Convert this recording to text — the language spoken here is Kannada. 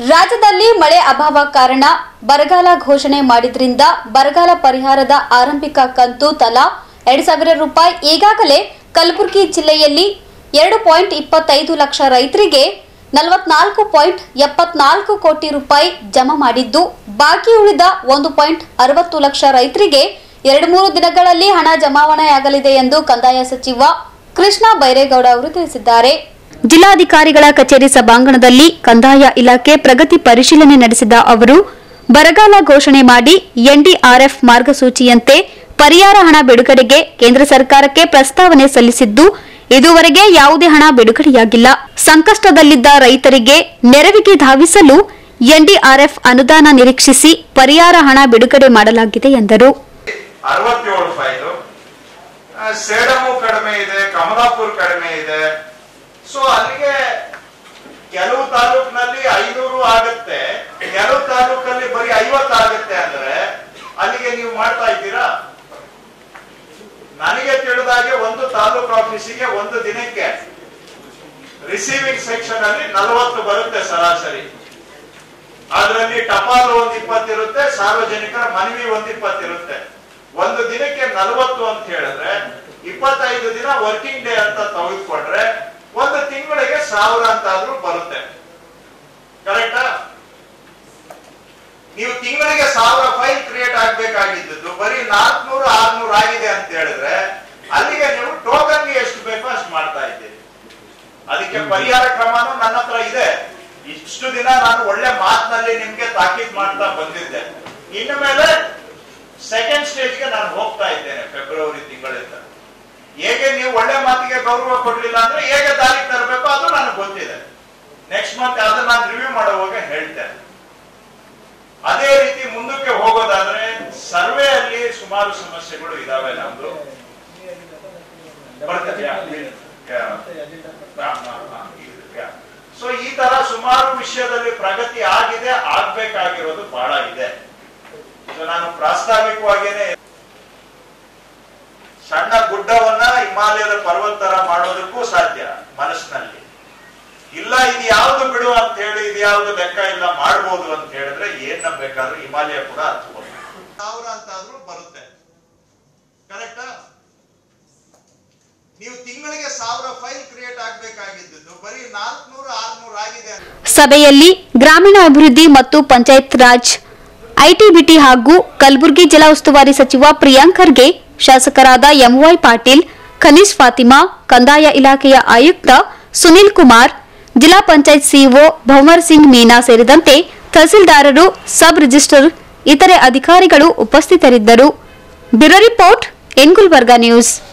ರಾಜ್ಯದಲ್ಲಿ ಮಳೆ ಅಭಾವ ಕಾರಣ ಬರಗಾಲ ಘೋಷಣೆ ಮಾಡಿದ್ರಿಂದ ಬರಗಾಲ ಪರಿಹಾರದ ಆರಂಭಿಕ ಕಂತು ತಲಾ ಎರಡು ಸಾವಿರ ರೂಪಾಯಿ ಈಗಾಗಲೇ ಕಲಬುರಗಿ ಜಿಲ್ಲೆಯಲ್ಲಿ ಎರಡು ಪಾಯಿಂಟ್ ಇಪ್ಪತ್ತೈದು ಲಕ್ಷ ರೈತರಿಗೆ ನಲವತ್ನಾಲ್ಕು ಪಾಯಿಂಟ್ ಎಪ್ಪತ್ನಾಲ್ಕು ಕೋಟಿ ರೂಪಾಯಿ ಜಮಾ ಮಾಡಿದ್ದು ಬಾಕಿ ಉಳಿದ ಒಂದು ಪಾಯಿಂಟ್ ಅರವತ್ತು ಲಕ್ಷ ರೈತರಿಗೆ ಎರಡು ಮೂರು ದಿನಗಳಲ್ಲಿ ಹಣ ಜಮಾವಣೆಯಾಗಲಿದೆ ಎಂದು ಕಂದಾಯ ಸಚಿವ ಕೃಷ್ಣ ಬೈರೇಗೌಡ ಅವರು ತಿಳಿಸಿದ್ದಾರೆ ಜಿಲ್ಲಾಧಿಕಾರಿಗಳ ಕಚೇರಿ ಸಭಾಂಗಣದಲ್ಲಿ ಕಂದಾಯ ಇಲಾಖೆ ಪ್ರಗತಿ ಪರಿಶೀಲನೆ ನಡೆಸಿದ ಅವರು ಬರಗಾಲ ಘೋಷಣೆ ಮಾಡಿ ಎನ್ಡಿಆರ್ಎಫ್ ಮಾರ್ಗಸೂಚಿಯಂತೆ ಪರಿಹಾರ ಹಣ ಬಿಡುಗಡೆಗೆ ಕೇಂದ್ರ ಸರ್ಕಾರಕ್ಕೆ ಪ್ರಸ್ತಾವನೆ ಸಲ್ಲಿಸಿದ್ದು ಇದುವರೆಗೆ ಯಾವುದೇ ಹಣ ಬಿಡುಗಡೆಯಾಗಿಲ್ಲ ಸಂಕಷ್ಟದಲ್ಲಿದ್ದ ರೈತರಿಗೆ ನೆರವಿಗೆ ಧಾವಿಸಲು ಎನ್ಡಿಆರ್ಎಫ್ ಅನುದಾನ ನಿರೀಕ್ಷಿಸಿ ಪರಿಹಾರ ಹಣ ಬಿಡುಗಡೆ ಮಾಡಲಾಗಿದೆ ಎಂದರು ಅರವತ್ತೇಳು ಫೈಲು ಆ, ಸೇಡಮು ಕಡಿಮೆ ಇದೆ ಕಮಲಾಪುರ್ ಕಡಿಮೆ ಇದೆ ಸೊ ಅಲ್ಲಿಗೆ ಕೆಲವು ತಾಲೂಕಿನಲ್ಲಿ ಐನೂರು ಆಗುತ್ತೆ ಕೆಲವು ತಾಲೂಕಲ್ಲಿ ಬರೀ ಐವತ್ತು ಆಗುತ್ತೆ ಅಂದ್ರೆ ಅಲ್ಲಿಗೆ ನೀವು ಮಾಡ್ತಾ ಇದ್ದೀರಾ ನನಗೆ ತಿಳಿದಾಗೆ ಒಂದು ತಾಲೂಕು ಆಫೀಸಿಗೆ ಒಂದು ದಿನಕ್ಕೆ ರಿಸೀವಿಂಗ್ ಸೆಕ್ಷನ್ ಅಲ್ಲಿ ನಲವತ್ತು ಬರುತ್ತೆ ಸರಾಸರಿ ಅದರಲ್ಲಿ ಟಪಾಲು ಒಂದ್ ಇಪ್ಪತ್ತಿರುತ್ತೆ ಸಾರ್ವಜನಿಕರ ಮನವಿ ಒಂದ್ ಇಪ್ಪತ್ತಿರುತ್ತೆ ಒಂದು ದಿನಕ್ಕೆ ನಲವತ್ತು ಅಂತ ಹೇಳಿದ್ರೆ ಇಪ್ಪತ್ತೈದು ದಿನ ವರ್ಕಿಂಗ್ ಡೇ ಅಂತ ತೆಗೆದುಕೊಂಡ್ರೆ ಒಂದು ತಿಂಗಳಿಗೆ ಸಾವಿರ ಅಂತ ಆದ್ರೂ ಬರುತ್ತೆ ಕರೆಕ್ಟಾ ನೀವು ತಿಂಗಳಿಗೆ ಸಾವಿರ ಫೈಲ್ ಕ್ರಿಯೇಟ್ ಆಗ್ಬೇಕಾಗಿದ್ದು ಬರೀ ನಾಲ್ಕನೂರು ಆರ್ನೂರು ಆಗಿದೆ ಅಂತ ಹೇಳಿದ್ರೆ ಅಲ್ಲಿಗೆ ನೀವು ಟೋಕನ್ ಎಷ್ಟು ಬೇಕೋ ಅಷ್ಟು ಮಾಡ್ತಾ ಇದ್ದೀರಿ ಅದಕ್ಕೆ ಪರಿಹಾರ ಕ್ರಮನೂ ನನ್ನ ಹತ್ರ ಇದೆ ಇಷ್ಟು ದಿನ ನಾನು ಒಳ್ಳೆ ಮಾತಿನಲ್ಲಿ ನಿಮ್ಗೆ ತಾಕೀತ್ ಮಾಡ್ತಾ ಬಂದಿದ್ದೆ ಇನ್ನು ಮೇಲೆ ಸೆಕೆಂಡ್ ಸ್ಟೇಜ್ಗೆ ನಾನು ಹೋಗ್ತಾ ಇದ್ದೇನೆ ಫೆಬ್ರವರಿ ತಿಂಗಳಿಂದ ಹೇಗೆ ನೀವು ಒಳ್ಳೆ ಮಾತಿಗೆ ಗೌರವ ಕೊಡ್ಲಿಲ್ಲ ಅಂದ್ರೆ ಹೇಗೆ ದಾರಿ ತರಬೇಕು ಅದು ನನಗೆ ಗೊತ್ತಿದೆ ನೆಕ್ಸ್ಟ್ ಮಂತ್ ಅದನ್ನ ನಾನು ರಿವ್ಯೂ ಮಾಡುವಾಗ ಹೇಳ್ತೇನೆ ಅದೇ ರೀತಿ ಮುಂದಕ್ಕೆ ಹೋಗೋದಾದ್ರೆ ಸರ್ವೆ ಅಲ್ಲಿ ಸುಮಾರು ಸಮಸ್ಯೆಗಳು ಇದಾವೆ ನಮ್ದು ಬರ್ತದ್ಯಾ? ಸೊ ಈ ತರ ಸುಮಾರು ವಿಷಯದಲ್ಲಿ ಪ್ರಗತಿ ಆಗಿದೆ ಆಗ್ಬೇಕಾಗಿರೋದು ಬಹಳ ಇದೆ ಇದು ನಾನು ಪ್ರಾಸ್ತಾವಿಕವಾಗೇನೆ ಸಣ್ಣ ಗುಡ್ಡವನ್ನ ಹಿಮಾಲಯದ ಪರ್ವತರ ಮಾಡೋದಕ್ಕೂ ಸಾಧ್ಯ ಮನಸ್ಸಿನಲ್ಲಿ ಇಲ್ಲ ಇದು ಯಾವ್ದು ಬಿಡು ಅಂತ ಹೇಳಿ ಇದು ಯಾವ್ದು ಲೆಕ್ಕ ಇಲ್ಲ ಮಾಡ್ಬೋದು ಅಂತ ಹೇಳಿದ್ರೆ ಏನ್ ಬೇಕಾದ್ರೂ ಹಿಮಾಲಯ ಕೂಡ ಹತ್ಬೋದು ಸಾವಿರ ಅಂತಾದ್ರೂ ಬರುತ್ತೆ ಕರೆಕ್ಟಾ ನೀವು ತಿಂಗಳಿಗೆ ಸಾವಿರ ಫೈಲ್ ಕ್ರಿಯೇಟ್ ಆಗ್ಬೇಕಾಗಿದ್ದು ಬರೀ ನಾಲ್ಕನೂರು ಆರ್ನೂರು ಆಗಿದೆ ಅಂತ ಸಭೆಯಲ್ಲಿ ಗ್ರಾಮೀಣ ಅಭಿವೃದ್ಧಿ ಮತ್ತು ಪಂಚಾಯತ್ ರಾಜ್ ಐಟಿಬಿಟಿ ಹಾಗೂ ಕಲಬುರಗಿ ಜಿಲ್ಲಾ ಉಸ್ತುವಾರಿ ಸಚಿವ ಪ್ರಿಯಾಂಕ್ ಖರ್ಗೆ ಶಾಸಕರಾದ ಎಂವೈ ಪಾಟೀಲ್ ಖನೀಸ್ ಫಾತಿಮಾ ಕಂದಾಯ ಇಲಾಖೆಯ ಆಯುಕ್ತ ಸುನಿಲ್ ಕುಮಾರ್ ಜಿಲ್ಲಾ ಪಂಚಾಯತ್ ಸಿಇಒ ಭವರ್ ಸಿಂಗ್ ಮೀನಾ ಸೇರಿದಂತೆ ತಹಸೀಲ್ದಾರರು ಸಬ್ ರಿಜಿಸ್ಟರ್ ಇತರೆ ಅಧಿಕಾರಿಗಳು ಉಪಸ್ಥಿತರಿದ್ದರು bureau report N Gulbarga news